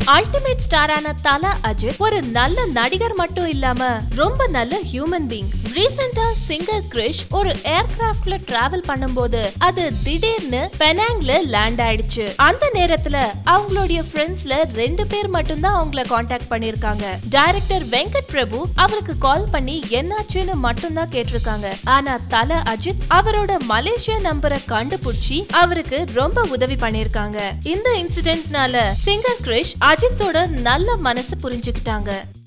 ultimate ஸ்டாரான தல அஜித் ஒரு நல்ல நடிகர் மட்டும் இல்லாம ரொம்ப நல்ல ஹியூமன் பீங் ரீசெண்டா சிங்கர் கிரிஷ் ஒரு ஏர்கிராஃப்ட்ல டிராவல் பண்ணும்போது அது திடீர்னு பெனாங்ல லேண்ட் ஆயிடுச்சு அந்த நேரத்துல அவங்களுடைய ஃப்ரெண்ட்ஸ்ல ரெண்டு பேர் மட்டும்தான் அவங்கள காண்டாக்ட் பண்ணிருக்காங்க டைரக்டர் வெங்கட் பிரபு அவருக்கு கால் பண்ணி என்னாச்சுன்னு மட்டும்தான் கேட்டிருக்காங்க ஆனா தல அஜித் அவரோட மலேசியா நம்பரை கண்டுபிடிச்சி அவருக்கு ரொம்ப உதவி பண்ணிருக்காங்க இந்த இன்சிடென்ட்னால சிங்கர் கிரிஷ் அஜித்தோட நல்ல மனசு புரிஞ்சுக்கிட்டாங்க